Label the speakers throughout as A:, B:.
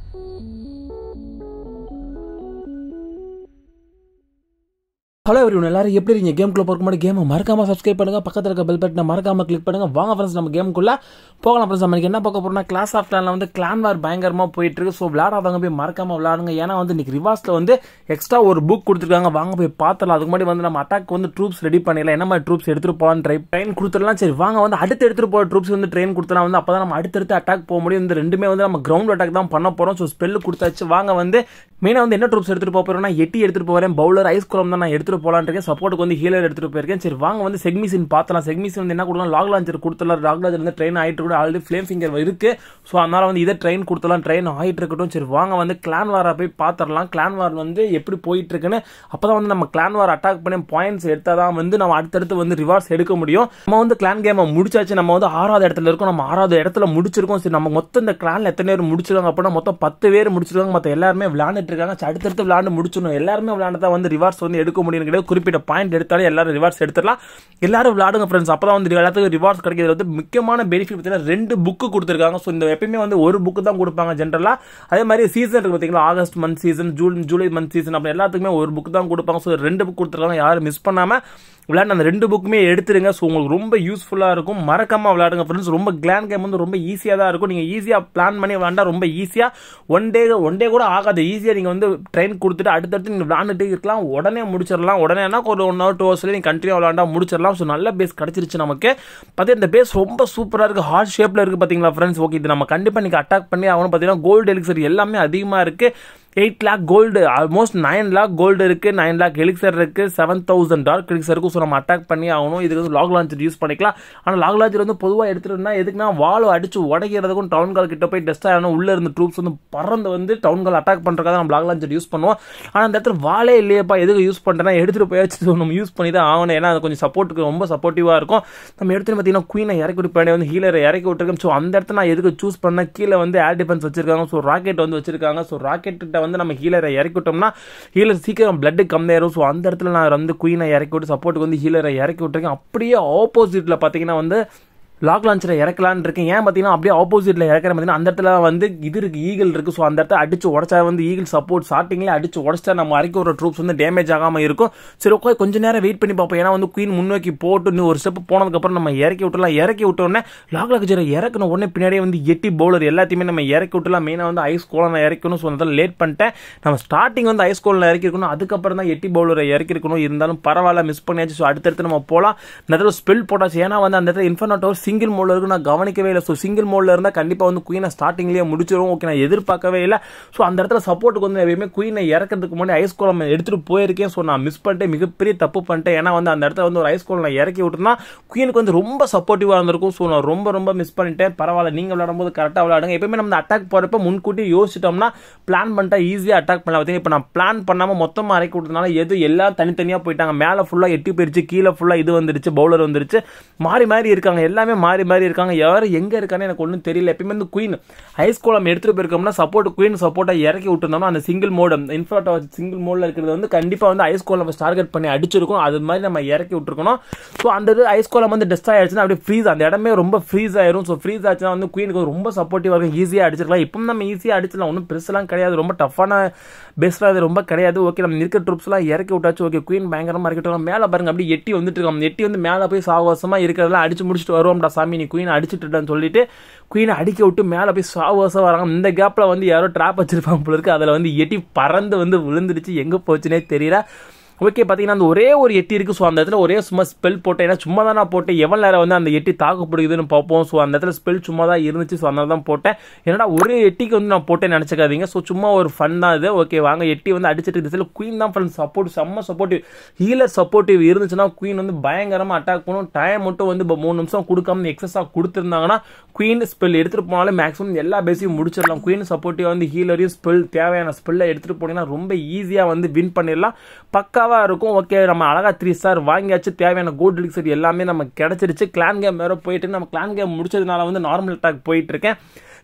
A: hello every எல்லாரும் எப்படி இருக்கீங்க கேம்குள்ள போகிற முன்னாடி கேமை மறக்காம சப்ஸ்கிரைப் பண்ணுங்க பக்கத்தில் இருக்க பெல் பட்டனை மறக்காம கிளிக் பண்ணுங்க வாங்க ஃப்ரெண்ட்ஸ் நம்ம கேமுக்குள்ள போகலாம் ஃப்ரெண்ட்ஸ் நம்ம இன்னைக்கு என்ன பார்க்க போறோம்னா கிளாஸ் ஆஃப் கிளான்ல வந்து கிளான் வார் பயங்கரமா போயிட்டு இருக்கு ஸோ விளையாடாதவங்க போய் மறக்காம விளையாடுங்க ஏன்னா வந்து இன்னைக்கு ரிவார்ஸ்ல வந்து எக்ஸ்ட்ரா ஒரு புக் கொடுத்துருக்காங்க வாங்க போய் பார்த்தலாம் அதுக்கு முன்னாடி வந்து நம்ம அட்டாக் வந்து ட்ரூப்ஸ் ரெடி பண்ணிடலாம் என்ன மாதிரி ட்ரூப்ஸ் எடுத்துட்டு போகலாம் ட்ரை ட்ரெயின் கொடுத்துடலாம் சரி வாங்க வந்து அடுத்து எடுத்துட்டு போகிற ட்ரூப்ஸ் வந்து ட்ரெயின் கொடுத்தலாம் வந்து அப்பதான் நம்ம அடுத்தடுத்து அட்டாக் போக முடியும் இந்த ரெண்டுமே வந்து நம்ம கிரவுண்ட் அட்டாக் தான் பண்ண போறோம் ஸோ ஸ்பெல் கொடுத்தாச்சு வாங்க வந்து மெயினாக வந்து என்ன ட்ரூப்ஸ் எடுத்துட்டு போக போறோம்னா எட்டி எடுத்துட்டு போறேன் பவுலர் ஐஸ் குளம் தான் நான் எடுத்துட்டு போலான் இருக்கேன் சப்போர்ட்டுக்கு வந்து ஹீலர் எடுத்துட்டு போயிருக்கேன் சரி வாங்க வந்து செக்மிசின் பார்த்தலாம் செக்மிசின் வந்து என்ன கொடுக்கலாம் லாக் லான்ச்சர் கொடுத்துலாம் லாக் லான்ச்சர் வந்து ட்ரெயின் ஆயிட்டு கூட ஆல்ரெடி ஃப்ளேம் ஃபிங்கர் இருக்கு ஸோ அதனால வந்து இதை ட்ரெயின் கொடுத்தலாம் ட்ரெயின் ஆயிட்டு இருக்கட்டும் சரி வாங்க வந்து கிளான் வாரா போய் பார்த்துடலாம் கிளான் வார் வந்து எப்படி போயிட்டு இருக்குன்னு அப்பதான் வந்து நம்ம கிளான் வார் அட்டாக் பண்ணி பாயிண்ட்ஸ் எடுத்தால் தான் வந்து நம்ம அடுத்தடுத்து வந்து ரிவார்ட்ஸ் எடுக்க முடியும் நம்ம வந்து கிளான் கேமை முடிச்சாச்சு நம்ம வந்து ஆறாவது இடத்துல இருக்கோம் நம்ம ஆறாவது இடத்துல முடிச்சிருக்கோம் சரி நம்ம மொத்தம் இந்த கிளான்ல எத்தனை பேர் முடிச்சிருக்காங்க அப்படின்னா மொத்தம் பத்து பேர் முடிச்சிருக்காங்க மற்ற எல்லாருமே விளையாண்டுட்டு இருக்காங்க சரி, அடுத்தடுத்து விளையாண்டு முடிச்சிடணும் எல்லாருமே விளையாண்டா வந்து ரிவார்ட்ஸ் வந்து எடுக்க முடியும் கிடையாது குறிப்பிட்ட பாயிண்ட் எடுத்தாலே எல்லாரும் ரிவார்ட்ஸ் எடுத்துடலாம் எல்லாரும் விளையாடுங்க ஃப்ரெண்ட்ஸ் அப்பதான் வந்து எல்லாத்துக்கும் ரிவார்ட்ஸ் கிடைக்கிறது வந்து முக்கியமான பெனிஃபிட் பார்த்தீங்கன்னா ரெண்டு புக்கு கொடுத்துருக்காங்க ஸோ இந்த எப்பயுமே வந்து ஒரு புக்கு தான் கொடுப்பாங்க ஜென்ரலா அதே மாதிரி சீசன் இருக்கு பார்த்தீங்களா August month season June July month season அப்படி எல்லாத்துக்குமே ஒரு புக் தான் கொடுப்பாங்க ஸோ ரெண்டு புக் கொடுத்துருக்காங்க யாரும் மிஸ் பண்ணாம விளையாண்டு அந்த ரெண்டு புக்குமே எடுத்துருங்க ஸோ உங்களுக்கு ரொம்ப யூஸ்ஃபுல்லாக இருக்கும் மறக்காம விளையாடுங்க ஃப்ரெண்ட்ஸ் ரொம்ப கிளான் கேம் வந்து ரொம்ப ஈஸியாக தான் இருக்கும் நீங்கள் ஈஸியாக பிளான் பண்ணி விளையாண்டா ரொம்ப ஈஸியாக ஒன் டே ஒன் டே கூட ஆகாது ஈஸியாக நீங்கள் வந்து ட்ரெயின் கொடுத்துட்டு அடுத்தடுத்து நீங்கள் விளையாண்டுட்டு இருக்கலாம் உடனே முடிச்சிடலாம் உடனேனா ஒரு ஒன் ஹவர் டூ ஹவர்ஸ்ல நீங்கள் கண்டினியூ விளையாண்டா முடிச்சிடலாம் ஸோ நல்ல பேஸ் கிடச்சிருச்சு நமக்கு பார்த்தீங்கன்னா இந்த பேஸ் ரொம்ப சூப்பராக இருக்குது ஹார்ட் ஷேப்பில் இருக்குது பார்த்தீங்களா ஃப்ரெண்ட்ஸ் ஓகே இது நம்ம கண்டிப்பாக நீங்கள் அட்டாக் பண்ணி ஆகணும் பார்த்தீங்கன்னா கோல்டு எலிக்சர் எல்லாமே அதிகமாக இருக்குது eight lakh gold almost nine lakh gold இருக்கு நைன் லேக் எலிக்சர் இருக்கு செவன் தௌசண்ட் டார்க் எலிக்சர் இருக்கும் ஸோ நம்ம அட்டாக் பண்ணி ஆகணும் இதுக்கு வந்து லாக் லான்ச்சர் யூஸ் பண்ணிக்கலாம் ஆனால் லாக் லான்ச்சர் வந்து பொதுவாக எடுத்துருந்தா எதுக்குன்னா வால் அடிச்சு உடைக்கிறதுக்கும் டவுன் கால் கிட்ட போய் டெஸ்ட் ஆகணும் உள்ள இருந்து ட்ரூப்ஸ் வந்து பறந்து வந்து டவுன் கால் அட்டாக் பண்றதுக்காக நம்ம லாக் லான்ச்சர் யூஸ் பண்ணுவோம் ஆனால் அந்த இடத்துல வாலே இல்லையப்பா எதுக்கு யூஸ் பண்ணுறேன்னா எடுத்துட்டு போயாச்சு so நம்ம யூஸ் பண்ணி தான் ஆகணும் ஏன்னா அது கொஞ்சம் சப்போர்ட்டுக்கு ரொம்ப சப்போர்ட்டிவாக இருக்கும் நம்ம எடுத்துட்டு பார்த்தீங்கன்னா குயினை இறக்கி விட்டு வந்து ஹீலரை இறக்கி விட்டுருக்கோம் ஸோ அந்த இடத்துல நான் எதுக்கு சூஸ் பண்ண கீழே வந்து ஏர் டிஃபென்ஸ் வச்சிருக்காங்க ஸோ ராக்கெட் வந்து வச்சிருக்காங்க ஸோ ராக்கெட் கிட்ட வந்து நம்ம ஹீலரை இறக்கி விட்டோம்னா ஹீலர் சீக்கிரம் பிளட் கம்மியாயிரும் ஸோ அந்த இடத்துல நான் வந்து குயினை இறக்கி விட்டு சப்போர்ட்டுக்கு வந்து ஹீலரை இறக்கி விட்டுருக்கேன் அப்படியே ஆப்போசிட்ல பார்த்தீங்கன்னா வந்து லாக் லான்ச்சரை இறக்கலான்னு இருக்கேன் ஏன் பார்த்தீங்கன்னா அப்படியே ஆப்போசிட்ல இறக்குற பார்த்தீங்கன்னா அந்த இடத்துல வந்து இது இருக்கு ஈகிள் இருக்கு ஸோ அந்த இடத்துல அடிச்சு உடச்சா வந்து ஈகிள் சப்போர்ட் ஸ்டார்டிங்லேயே அடிச்சு உடச்சா நம்ம இறக்கி ஒரு ட்ரூப்ஸ் வந்து டேமேஜ் ஆகாம இருக்கும் சரி ஓகே கொஞ்ச நேரம் வெயிட் பண்ணி பார்ப்போம் ஏன்னா வந்து குயின் முன்னோக்கி போட்டு இன்னும் ஒரு ஸ்டெப் போனதுக்கப்புறம் நம்ம இறக்கி விட்டுலாம் இறக்கி விட்ட உடனே லாக் லான்ச்சரை இறக்கணும் உடனே பின்னாடியே வந்து எட்டி பவுலர் எல்லாத்தையுமே நம்ம இறக்கி விட்டுலாம் மெயினாக வந்து ஐஸ் கோலனை இறக்கணும் ஸோ அந்த லேட் பண்ணிட்டேன் நம்ம ஸ்டார்டிங் வந்து ஐஸ் கோலனை இறக்கி இருக்கணும் அதுக்கப்புறம் தான் எட்டி பவுலரை இறக்கி இருக்கணும் இருந்தாலும் பரவாயில்ல மிஸ் பண்ணியாச்சு ஸோ அடுத்தடுத்து நம்ம போகலாம் இந்த இடத்துல ஸ்பெல் போட்டாச்சு ஏன்னா வந்து அந்த இடத்துல இன்ஃபர்னோ டவர் சிங்கிள் மோட்ல இருக்கு நான் கவனிக்கவே இல்லை ஸோ சிங்கிள் மோட்ல இருந்தால் கண்டிப்பாக வந்து குயினை ஸ்டார்டிங்லேயே முடிச்சிடும் ஓகே நான் எதிர்பார்க்கவே இல்லை ஸோ அந்த இடத்துல சப்போர்ட்டுக்கு வந்து எப்பயுமே குயினை இறக்கிறதுக்கு முன்னாடி ஐஸ் கோலம் எடுத்துட்டு போயிருக்கேன் ஸோ நான் மிஸ் பண்ணிட்டேன் மிகப்பெரிய தப்பு பண்ணிட்டேன் ஏன்னா வந்து அந்த இடத்துல வந்து ஒரு ஐஸ் கோலம் நான் இறக்கி விட்டுனா குயினுக்கு வந்து ரொம்ப சப்போர்ட்டிவாக இருந்திருக்கும் ஸோ நான் ரொம்ப ரொம்ப மிஸ் பண்ணிட்டேன் பரவாயில்ல நீங்கள் விளையாடும்போது கரெக்டாக விளையாடுங்க எப்பயுமே நம்ம அட்டாக் போகிறப்ப முன்கூட்டி யோசிச்சிட்டோம்னா பிளான் பண்ணிட்டா ஈஸியாக அட்டாக் பண்ணலாம் பார்த்தீங்கன்னா இப்போ நான் பிளான் பண்ணாமல் மொத்தமாக இறக்கி விட்டதுனால எது எல்லாம் தனித்தனியாக போயிட்டாங்க மேலே ஃபுல்லாக எட்டி போயிருச்சு கீழே ஃபுல்லாக இது வந்துருச்சு பவுலர் வந்துருச்சு மாறி மாறி இருக்காங்க எல்லாமே மாறி மாறி இருக்காங்க யார் எங்கே இருக்கான்னு எனக்கு ஒன்றும் தெரியல எப்பயுமே வந்து குயின் ஹைஸ் கோலம் எடுத்துகிட்டு போயிருக்கோம்னா சப்போர்ட் குயின் சப்போர்ட்டாக இறக்கி விட்டுருந்தோம்னா அந்த சிங்கிள் மோடு இன்ஃபார்ட் சிங்கிள் மோடில் இருக்கிறது வந்து கண்டிப்பாக வந்து ஐஸ் கோலம் டார்கெட் பண்ணி அடிச்சிருக்கும் அது மாதிரி நம்ம இறக்கி விட்டுருக்கணும் ஸோ அந்த இது ஐஸ் கோலம் வந்து டெஸ்ட் ஆயிடுச்சுன்னா அப்படியே ஃப்ரீஸ் அந்த இடமே ரொம்ப ஃப்ரீஸ் ஆயிரும் ஸோ ஃப்ரீஸ் ஆச்சுன்னா வந்து குயினுக்கு ரொம்ப சப்போர்ட்டிவாக இருக்கும் ஈஸியாக அடிச்சிருக்கலாம் இப்போ நம்ம ஈஸியாக அடிச்சிடலாம் ஒன்றும் பெருசெல்லாம் கிடையாது ரொம்ப டஃப்பான பெஸ்ட்டாக அது ரொம்ப கிடையாது ஓகே நம்ம இருக்கிற ட்ரூப்ஸ்லாம் இறக்கி விட்டாச்சு ஓகே குயின் பயங்கரமாக இறக்கிட்டு மேலே பாருங்க அப்படியே எட்டி வந்துட்டு இருக்கோம் எட்டி வந்து மேலே போய் சாவசமாக இருக்கிறதெல்லாம் அடிச்சு முடிச்சுட்டு வருவோம்டா சாமி நீ குயின் அடிச்சுட்டுன்னு சொல்லிட்டு குயினை அடிக்க விட்டு மேலே போய் சாவசம் வராங்க இந்த கேப்பில் வந்து யாரோ ட்ராப் வச்சிருப்பாங்க போல இருக்கு அதில் வந்து எட்டி பறந்து வந்து விழுந்துடுச்சு எங்கே போச்சுனே தெரியல ஓகே பார்த்தீங்கன்னா அந்த ஒரே ஒரு எட்டி இருக்குது ஸோ அந்த இடத்துல ஒரே சும்மா ஸ்பெல் போட்டேன் ஏன்னா சும்மா தான் நான் போட்டேன் எவ்வளோ நேரம் வந்து அந்த எட்டி தாக்கப்படுதுன்னு பார்ப்போம் ஸோ அந்த இடத்துல ஸ்பெல் சும்மா தான் இருந்துச்சு ஸோ அதனால தான் போட்டேன் என்னடா ஒரு எட்டிக்கு வந்து நான் போட்டேன் நினச்சிக்காதீங்க ஸோ சும்மா ஒரு ஃபன் தான் இது ஓகே வாங்க எட்டி வந்து அடிச்சிட்டு இதில் குயின் தான் ஃப்ரெண்ட்ஸ் சப்போர்ட் செம்ம சப்போர்ட்டிவ் ஹீலர் சப்போர்ட்டிவ் இருந்துச்சுன்னா குயின் வந்து பயங்கரமாக அட்டாக் பண்ணும் டைம் மட்டும் வந்து இப்போ மூணு நிமிஷம் கொடுக்காம எக்ஸஸாக கொடுத்துருந்தாங்கன்னா குயின் ஸ்பெல் எடுத்துகிட்டு போனாலும் மேக்ஸிமம் எல்லா பேஸையும் முடிச்சிடலாம் குயின் சப்போர்ட்டிவ் வந்து ஹீலரையும் ஸ்பெல் தேவையான ஸ்பெல்லை எடுத்துகிட்டு போனீங்கன்னா ரொம்ப ஈஸியாக வந்து வின் பண்ணிடலாம் பக்காவாக இருக்கும் ஓகே நம்ம அழகா த்ரீ ஸ்டார் வாங்கியாச்சு தேவையான கோல்டு லிக்ஸர் எல்லாமே நம்ம கிடைச்சிருச்சு கிளான் கேம் வேற போயிட்டு நம்ம கிளான் கேம் முடிச்சதுனால வந்து நார்மல் அட்டாக் போயிட்டு இருக்கேன்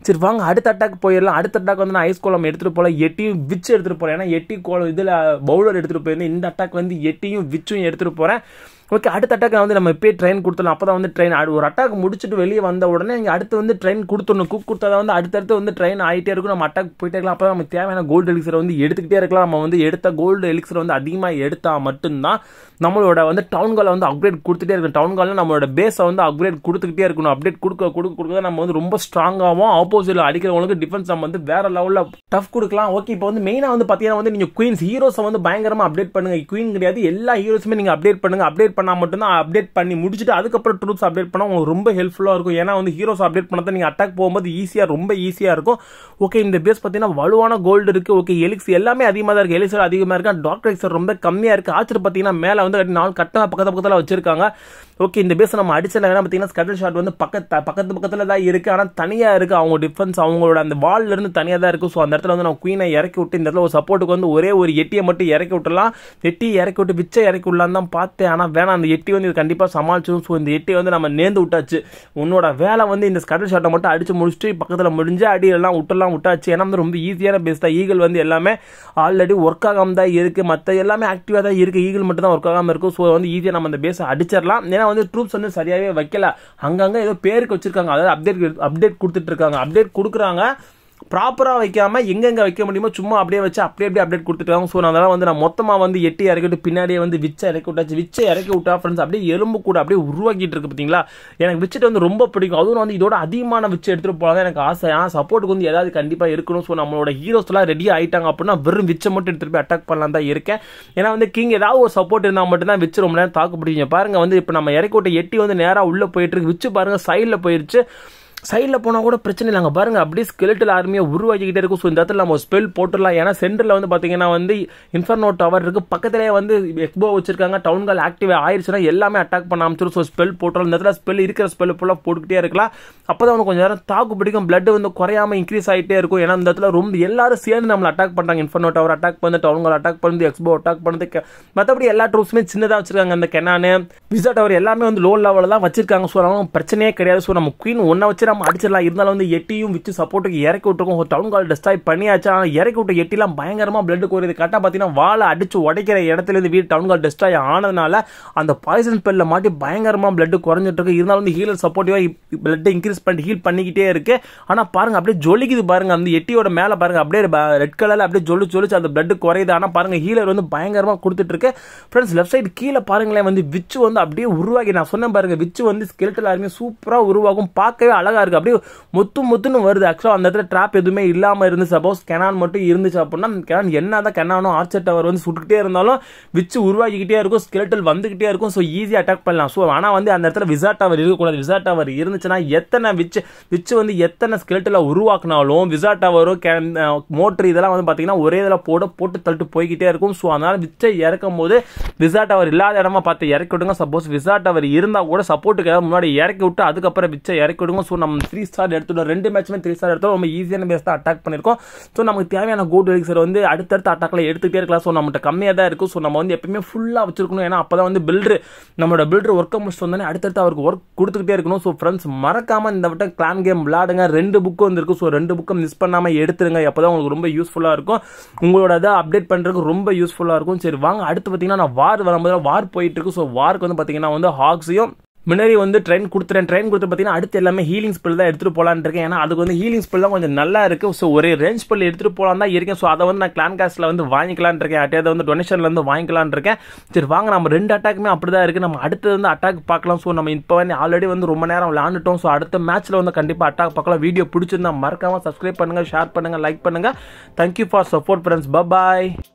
A: சரி வாங்க அடுத்த அட்டாக் போயிடலாம் அடுத்த அட்டாக் வந்து நான் ஐஸ் கோலம் எடுத்துகிட்டு போகல எட்டியும் விச்சு எடுத்துகிட்டு போகிறேன் ஏன்னா எட்டி கோலம் இதில் பவுலர் எடுத்துகிட்டு போயிருந்தேன் இந்த அட்டாக் வந்து எட்டியும் விச்சும் எடுத்துகிட்டு போகிறேன் ஓகே அடுத்த அட்டாக் வந்து நம்ம இப்போயே ட்ரெயின் கொடுத்துடலாம் அப்போ தான் வந்து ட்ரெயின் ஒரு அட்டாக் முடிச்சுட்டு வெளியே வந்த உடனே இங்கே அடுத்து வந்து ட்ரெயின் கொடுத்துடணும் குக் கொடுத்தா தான் வந்து அடுத்தடுத்து வந்து ட்ரெயின் ஆகிட்டே இருக்கும் நம்ம அட்டாக் போயிட்டே இருக்கலாம் அப்போ நமக்கு தேவையான கோல்டு எலிக்ஸரை வந்து எடுத்துக்கிட்டே இருக்கலாம் நம்ம வந்து எடுத்த கோல்டு எலிக்ஸரை வந்து அதிகமாக எடுத்தால் மட்டும்தான் நம்மளோட வந்து டவுன் காலை வந்து அப்கிரேட் கொடுத்துட்டே இருக்கணும் டவுன் காலில் நம்மளோட பேஸை வந்து அப்கிரேட் கொடுத்துக்கிட்டே இருக்கணும் அப்டேட் கொடுக்க கொடுக்க கொடுக்க நம்ம வந்து ரொம்ப ஸ்ட்ராங்காகவும் ஆப்போசிட்டில் அடிக்கிறவங்களுக்கு டிஃபென்ஸ் நம்ம வந்து வேற லெவலில் டஃப் கொடுக்கலாம் ஓகே இப்போ வந்து மெயினாக வந்து பார்த்தீங்கன்னா வந்து நீங்கள் குயின்ஸ் ஹீரோஸை வந்து பயங்கரமாக அப்டேட் பண்ணுங்க குயின் கிடையாது எல்லா ஹீரோஸுமே நீங்கள் அப்டேட் பண்ணுங்க அப்டேட் பண்ணால் மட்டும்தான் அப்டேட் பண்ணி முடிச்சுட்டு அதுக்கப்புறம் ட்ரூப்ஸ் அப்டேட் பண்ணால் உங்களுக்கு ரொம்ப ஹெல்ப்ஃபுல்லாக இருக்கும் ஏன்னா வந்து ஹீரோஸ் அப்டேட் பண்ணால் நீங்கள் அட்டாக் போகும்போது ஈஸியாக ரொம்ப ஈஸியாக இருக்கும் ஓகே இந்த பேஸ் பார்த்தீங்கன்னா வலுவான கோல்டு இருக்குது ஓகே எலிக்ஸ் எல்லாமே அதிகமாக தான் இருக்குது எலிக்ஸர் அதிகமாக இருக்குது டாக்டர் எக்ஸர் ரொம்ப கம்மியாக இருக்குது ஆச்சர் பார்த்தீங்கன்னா மேலே வந்து நாலு கட்டமாக பக்கத்து பக்கத்தில் வச்சிருக்காங்க ஓகே இந்த பேஸ் நம்ம அடிச்சல ஏன்னா பார்த்தீங்கன்னா ஸ்கட்டில் ஷாட் வந்து பக்கத்து பக்கத்து பக்கத்தில் தான் இருக்குது ஆனால் தனியாக இருக்குது அவங்க டிஃபென்ஸ் அவங்களோட அந்த வால்ல இருந்து தனியாக தான் இருக்குது ஸோ அந்த இடத்துல வந்து நம்ம குயினை இறக்கி விட்டு இந்த இடத்துல ஒரு சப்போர்ட்டுக்கு வந்து ஒரே ஒரு எட்டியை மட்டும் இறக்கி விட்டுலாம் எட்டி இறக்கி விட்டு பிச்சை இறக்கி விடலான்னு தான் பார்த்தேன் ஆனால் வேணாம் அந்த எட்டி வந்து இது கண்டிப்பாக சமாளிச்சிடும் ஸோ இந்த எட்டியை வந்து நம்ம நேர்ந்து விட்டாச்சு உன்னோட வேலை வந்து இந்த ஸ்கட்டில் ஷாட்டை மட்டும் அடிச்சு முடிச்சுட்டு பக்கத்தில் முடிஞ்ச அடியெல்லாம் விட்டுலாம் விட்டாச்சு ஏன்னா வந்து ரொம்ப ஈஸியான பேஸ் தான் ஈகிள் வந்து எல்லாமே ஆல்ரெடி ஒர்க் ஆகாமல் தான் இருக்குது மற்ற எல்லாமே ஆக்டிவாக தான் இருக்குது ஈகிள் மட்டும் தான் ஒர்க் ஆகாமல் இருக்கும் ஸோ வந்து ஈஸியாக நம்ம அந்த பேஸை அடிச்சிடலாம் ஏன்னா வந்து ட்ரூப்ஸ் வந்து சரியாகவே வைக்கல அங்கங்கே ஏதோ பேருக்கு வச்சிருக்காங்க அதாவது அப்டேட் அப்டேட் கொடுத்துட்டு இருக்காங்க அப்டேட் கொடுக்குறாங்க ப்ராப்பராக வைக்காம எங்கெங்கே வைக்க முடியுமோ சும்மா அப்படியே வச்சு அப்படியே அப்படியே அப்டேட் கொடுத்துட்டாங்க ஸோ அதனால் வந்து நான் மொத்தமாக வந்து எட்டி இறக்கிட்டு பின்னாடியே வந்து விச்சை இறக்கி விட்டாச்சு விச்சை இறக்கி விட்டா ஃப்ரெண்ட்ஸ் அப்படியே எலும்பு கூட அப்படியே உருவாக்கிட்டு இருக்கு பார்த்தீங்களா எனக்கு விச்சிட்டு வந்து ரொம்ப பிடிக்கும் அதுவும் வந்து இதோட அதிகமான விச்சு எடுத்துகிட்டு போகலாம் எனக்கு ஆசை ஆனால் சப்போர்ட்டுக்கு வந்து ஏதாவது கண்டிப்பாக இருக்கணும் ஸோ நம்மளோட ஹீரோஸ்லாம் ரெடி ஆகிட்டாங்க அப்படின்னா வெறும் விச்சை மட்டும் எடுத்துகிட்டு போய் அட்டாக் பண்ணலாம் தான் இருக்கேன் ஏன்னா வந்து கிங் ஏதாவது ஒரு சப்போர்ட் இருந்தால் மட்டும்தான் விச்சு ரொம்ப நேரம் தாக்கு பிடிக்கும் பாருங்க வந்து இப்போ நம்ம இறக்கி விட்ட எட்டி வந்து நேராக உள்ளே போயிட்டு இருக்கு விச்சு பாருங்க சைடில் போயிருச்சு சைடில் போனால் கூட பிரச்சனை இல்லைங்க பாருங்க அப்படியே ஸ்கெலட்டில் ஆர்மியை உருவாக்கிக்கிட்டே இருக்கும் ஸோ இந்த இடத்துல நம்ம ஸ்பெல் போட்டுடலாம் ஏன்னா சென்டரில் வந்து பார்த்தீங்கன்னா வந்து இன்ஃபர்னோ டவர் இருக்குது பக்கத்திலே வந்து எக்போ வச்சிருக்காங்க டவுன் கால் ஆக்டிவ் ஆயிடுச்சுன்னா எல்லாமே அட்டாக் பண்ண ஆரம்பிச்சிடும் ஸோ ஸ்பெல் போட்டுறோம் இந்த இடத்துல ஸ்பெல் இருக்கிற ஸ்பெல் ஃபுல்லாக போட்டுக்கிட்டே இருக்கலாம் அப்போ தான் வந்து கொஞ்சம் நேரம் தாக்கு பிடிக்கும் பிளட் வந்து குறையாம இன்க்ரீஸ் ஆகிட்டே இருக்கும் ஏன்னா இந்த இடத்துல ரொம்ப எல்லாரும் சேர்ந்து நம்மளை அட்டாக் பண்ணுறாங்க இன்ஃபர்னோ டவர் அட்டாக் பண்ணி டவுன் கால் அட்டாக் பண்ணுது எக்ஸ்போ அட்டாக் பண்ணுது மற்றபடி எல்லா ட்ரூப்ஸுமே சின்னதாக வச்சிருக்காங்க அந்த கெனானு விசா டவர் எல்லாமே வந்து லோ லெவலில் தான் வச்சிருக்காங்க ஸோ அவங்க பிரச்சனையே கிடையாது ஸோ நம்ம குயின் ஒன்றை வச்சு நம்ம அடிச்சிடலாம் இருந்தாலும் வந்து எட்டியும் வச்சு சப்போர்ட்டுக்கு இறக்கி விட்டுருக்கோம் டவுன் கால் டெஸ்டாய் பண்ணியாச்சு ஆனால் இறக்கி விட்ட எட்டிலாம் பயங்கரமாக பிளட் குறையுது கரெக்டாக பார்த்தீங்கன்னா வாழை அடிச்சு உடைக்கிற இடத்துல இருந்து வீடு டவுன் கால் டெஸ்டாய் ஆனதுனால அந்த பாய்சன் ஸ்பெல்ல மாட்டி பயங்கரமாக பிளட் குறைஞ்சிட்டு இருக்கு இருந்தாலும் வந்து ஹீலர் சப்போர்ட்டிவாக பிளட் இன்க்ரீஸ் பண்ணி ஹீல் பண்ணிக்கிட்டே இருக்கு ஆனால் பாருங்க அப்படியே ஜொலிக்குது பாருங்க அந்த எட்டியோட மேலே பாருங்க அப்படியே ரெட் கலரில் அப்படியே ஜொலி ஜொலிச்சு அந்த பிளட் குறையுது ஆனால் பாருங்க ஹீலர் வந்து பயங்கரமாக கொடுத்துட்டு இருக்கு ஃப்ரெண்ட்ஸ் லெஃப்ட் சைடு கீழே பாருங்களேன் வந்து விச்சு வந்து அப்படியே உருவாகி நான் சொன்னேன் பாருங்க விச்சு வந்து ஸ்கெல்டல் ஆர்மி சூப்பராக உருவாகும் பார்க்கவே அழகா இருக்கு அப்படியே மொத்து மொத்துன்னு வருது ஆக்சுவலாக அந்த இடத்துல ட்ராப் எதுவுமே இல்லாமல் இருந்து சப்போஸ் கெனான் மட்டும் இருந்துச்சு அப்படின்னா கெனான் என்ன தான் கெனானும் ஆர்ச்சர் டவர் வந்து சுட்டுக்கிட்டே இருந்தாலும் விச்சு உருவாக்கிக்கிட்டே இருக்கும் ஸ்கெலட்டல் வந்துகிட்டே இருக்கும் ஸோ ஈஸியாக அட்டாக் பண்ணலாம் ஸோ ஆனால் வந்து அந்த இடத்துல விசா டவர் இருக்கக்கூடாது விசா டவர் இருந்துச்சுன்னா எத்தனை விச்சு விச்சு வந்து எத்தனை ஸ்கெலட்டில் உருவாக்குனாலும் விசா டவரும் மோட்டர் இதெல்லாம் வந்து பார்த்தீங்கன்னா ஒரே இதில் போட போட்டு தள்ளிட்டு போய்கிட்டே இருக்கும் ஸோ அதனால் விச்சை இறக்கும் போது விசா டவர் இல்லாத இடமா பார்த்து இறக்கி விடுங்க சப்போஸ் விசா டவர் இருந்தால் கூட சப்போர்ட்டுக்கு முன்னாடி இறக்கி விட்டு அதுக்கப்புறம் விச்சை இறக்கி விடுங்க ஸோ நம்ம த்ரீ ஸ்டார் எடுத்துட்டோம் ரெண்டு மேட்ச்மே த்ரீ ஸ்டார் எடுத்தோம் ரொம்ப ஈஸியான பேஸ் தான் அட்டாக் பண்ணியிருக்கோம் ஸோ நமக்கு தேவையான கோட் எலிக்சர் வந்து அடுத்தடுத்த அட்டாக்ல எடுத்துகிட்டே இருக்கலாம் ஸோ நம்மகிட்ட கம்மியாக தான் இருக்கும் ஸோ நம்ம வந்து எப்பயுமே ஃபுல்லாக வச்சிருக்கணும் ஏன்னா அப்போ தான் வந்து பில்டர் நம்மளோட பில்டர் ஒர்க்கை முடிச்சுட்டு வந்தோடனே அடுத்தடுத்து அவருக்கு ஒர்க் கொடுத்துக்கிட்டே இருக்கணும் ஸோ ஃப்ரெண்ட்ஸ் மறக்காமல் இந்த வட்டம் கிளான் கேம் விளாடுங்க ரெண்டு புக்கு வந்துருக்கு ஸோ ரெண்டு புக்கை மிஸ் பண்ணாமல் எடுத்துருங்க அப்போ தான் உங்களுக்கு ரொம்ப யூஸ்ஃபுல்லாக இருக்கும் உங்களோட இதை அப்டேட் பண்ணுறதுக்கு ரொம்ப யூஸ்ஃபுல்லாக இருக்கும் சரி வாங்க அடுத்து பார்த்தீங்கன்னா நான் வார் வரும்போது வார் போயிட்டு இருக்கு ஸோ வார்க்கு வந்து பார்த்தீங்கன்னா வந்து ஹாக்ஸையும் முன்னாடி வந்து ட்ரெயின் கொடுத்துறேன் ட்ரெயின் கொடுத்து பார்த்தீங்கன்னா அடுத்து எல்லாமே ஹீலிங் ஸ்பெல் தான் எடுத்துகிட்டு போகலான்னு இருக்கேன் ஏன்னா அதுக்கு வந்து ஹீலிங் ஸ்பெல் தான் கொஞ்சம் நல்லா இருக்கு ஸோ ஒரு ரேஞ்ச் ஸ்பெல் எடுத்துகிட்டு போகலாம் தான் இருக்கேன் ஸோ அதை வந்து நான் கிளான் காஸ்ட்டில் வந்து வாங்கிக்கலான் இருக்கேன் அட்டையை வந்து டொனேஷனில் வந்து வாங்கிக்கலான் இருக்கேன் சரி வாங்க நம்ம ரெண்டு அட்டாக்குமே அப்படி தான் இருக்குது நம்ம அடுத்து வந்து அட்டாக் பார்க்கலாம் ஸோ நம்ம இப்போ வந்து ஆல்ரெடி வந்து ரொம்ப நேரம் விளாண்டுட்டோம் ஸோ அடுத்த மேட்ச்சில் வந்து கண்டிப்பாக அட்டாக் பார்க்கலாம் வீடியோ பிடிச்சிருந்தா மறக்காமல் சப்ஸ்கிரைப் பண்ணுங்கள் ஷேர் பண்ணுங்கள் லைக் பண்ணுங்கள் thank you for support friends bye